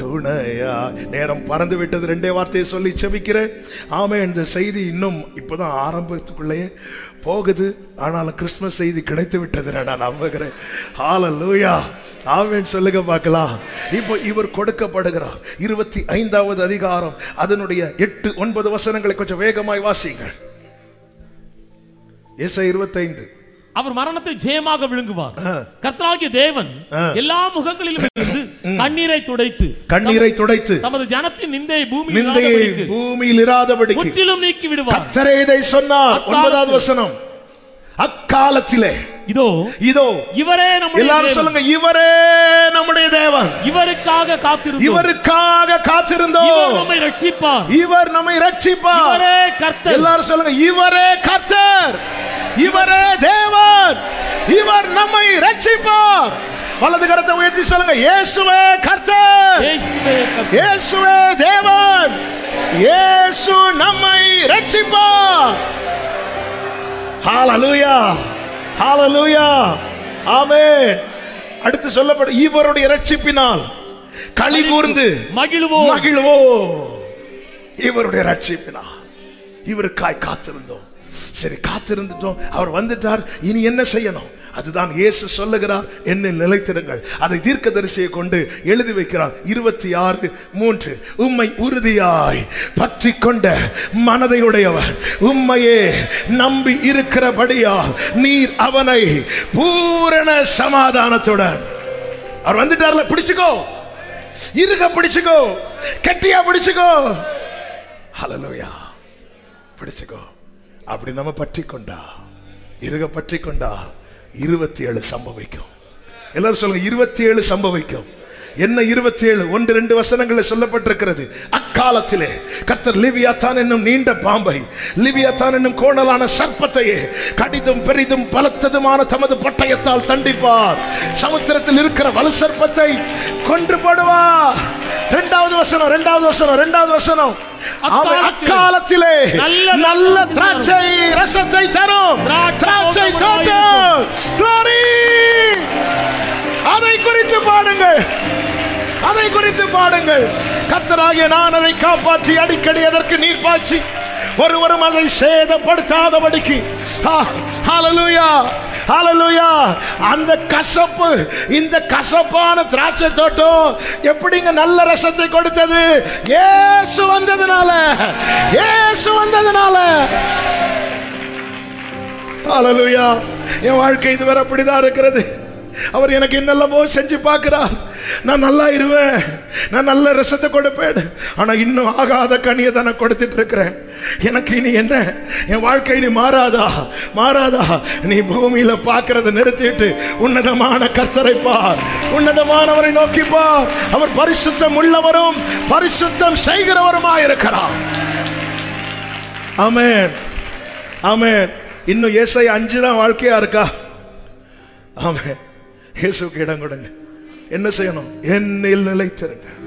துணையா நேரம் பறந்து விட்டது ரெண்டே வார்த்தையை சொல்லி செபிக்கிறேன் ஆமே இந்த செய்தி இன்னும் இப்போதான் ஆரம்பத்துக்குள்ளேயே போகுது ஆனாலும் கிறிஸ்மஸ் செய்தி கிடைத்து விட்டது நான் நம்புகிறேன் ஹalleluya ஆமென் சொல்லுங்க பார்க்கலாம் இப்போ இவர் கொடுக்கப்படுகிறார் இருபத்தி ஐந்தாவது அதிகாரம் அதனுடைய எட்டு ஒன்பது வசனங்களை கொஞ்சம் வேகமாய் வாசிங்கள் ஏசை இருபத்தைந்து அவர் மரணத்தை ஜெயமாக விழுங்குவார் கர்த்தராகிய தேவன் எல்லா முகங்களிலும் இருந்து கண்ணீரை துடைத்து கண்ணீரை துடைத்து தமது ஜனத்தின் நிந்தையை பூமியில் நிந்தையை இராதபடிக்கு பூமியில் இராதபடிக்கு முற்றிலும் நீக்கி விடுவார் கத்தரே இதை சொன்னார் அக்காலத்தில். ஒன்பதாவது வசனம் அக்காலத்திலே இதோ இதோ இவரே நம்முடைய எல்லாரும் தேவன். சொல்லுங்க இவரே நம்முடைய தேவன் இவருக்காக காத்திருந்தோம் இவருக்காக இவர் காத்திருந்தோம் நம்மை ரட்சிப்பார் இவர் நம்மை ரட்சிப்பார் இவரே கர்த்தர் எல்லாரும் சொல்லுங்க இவரே கர்த்தர் இவரே தேவன் இவர் நம்மை ரட்சிப்பார் வலது கரத்தை உயர்த்தி சொல்லுங்க இயேசுவே கர்த்தர் இயேசுவே கர்த்தர். இயேசுவே தேவன் இயேசு நம்மை ரட்சிப்பார் ஹalleluya ஹalleluya ஆமென் அடுத்து சொல்லப்படும் இவருடைய ரட்சிப்பினால் களி கூர்ந்து மகிழ்வோம் மகிழ்வோ இவருடைய ரட்சிப்பினால் இவருக்காய் காத்திருந்தோம் சரி காத்திருந்துட்டோம் அவர் வந்துட்டார் இனி என்ன செய்யணும் அதுதான் இயேசு சொல்லுகிறார் என்னில் நிலைத்திருங்கள் அதை தீர்க்கதரிசியை கொண்டு எழுதி வைக்கிறார் இருபத்தி ஆறு மூன்று உம்மை உறுதியாய் பற்றி கொண்ட மனதை உடையவர் உம்மையே நம்பி இருக்கிறபடியால் நீர் அவனை பூரண சமாதானத்துடன் அவர் வந்துட்டார்ல பிடிச்சுக்கோ இருக பிடிச்சுக்கோ கெட்டியா பிடிச்சுக்கோ ஹalleluya பிடிச்சுக்கோ அப்படி நம்ம பற்றி கொண்டா இருக பற்றி கொண்டா இருபத்தி ஏழு சம்பவிக்கும் எல்லாரும் சொல்லுங்க இருபத்தி ஏழு சம்பவிக்கும் என்ன இருபத்தி ஏழு ஒன்று ரெண்டு வசனங்களில் சொல்லப்பட்டிருக்கிறது அக்காலத்திலே கர்த்தர் லிவியாத்தான் என்னும் நீண்ட பாம்பை லிவியாத்தான் என்னும் கோணலான சர்ப்பத்தையே கடிதும் பெரிதும் பலத்ததுமான தமது பட்டயத்தால் தண்டிப்பார் சமுத்திரத்தில் இருக்கிற வலு சர்ப்பத்தை கொன்று போடுவார் இரண்டாவது வசனம் இரண்டாவது வசனம் இரண்டாவது வசனம் அவன் அக்காலத்திலே நல்ல நல்ல திராட்சை ரசத்தை தரும் திராட்சை திராட்சை தோட்டம் தோட்டம் Glory! அதை குறித்து பாடுங்கள் அதை குறித்து பாடுங்கள் கர்த்தராகிய நான் அதை காப்பாற்றி அடிக்கடி அதற்கு நீர் பாய்ச்சி ஒருவரும் அதை சேதப்படுத்தாதபடிக்கு ஆ, ஹalleluya ஹalleluya அந்த கசப்பு இந்த கசப்பான திராட்சை தோட்டம் எப்படிங்க நல்ல ரசத்தை கொடுத்தது இயேசு வந்ததுனால இயேசு வந்ததுனால ஹalleluya என் வாழ்க்கை இதுவரை அப்படிதான் இருக்கிறது அவர் எனக்கு என்னெல்லாமோ செஞ்சு பார்க்கிறார் நான் நல்லா இருவேன் நான் நல்ல ரசத்தை கொடுப்பேன் ஆனா இன்னும் ஆகாத கனியை தானே கொடுத்துட்டு இருக்கிறேன் எனக்கு இனி என்ன என் வாழ்க்கை இனி மாறாதா மாறாதா நீ பூமியில பார்க்கறத நிறுத்திட்டு உன்னதமான கர்த்தரை பார் உன்னதமானவரை நோக்கி பார் அவர் பரிசுத்தம் உள்ளவரும் பரிசுத்தம் செய்கிறவருமாய் இருக்கிறார் ஆமென் ஆமென் இன்னும் ஏசை அஞ்சு தான் வாழ்க்கையா இருக்கா ஆமென் இயேசுக்கு இடம் கொடுங்க என்ன செய்யணும் என்னில் நிலைத்திருங்க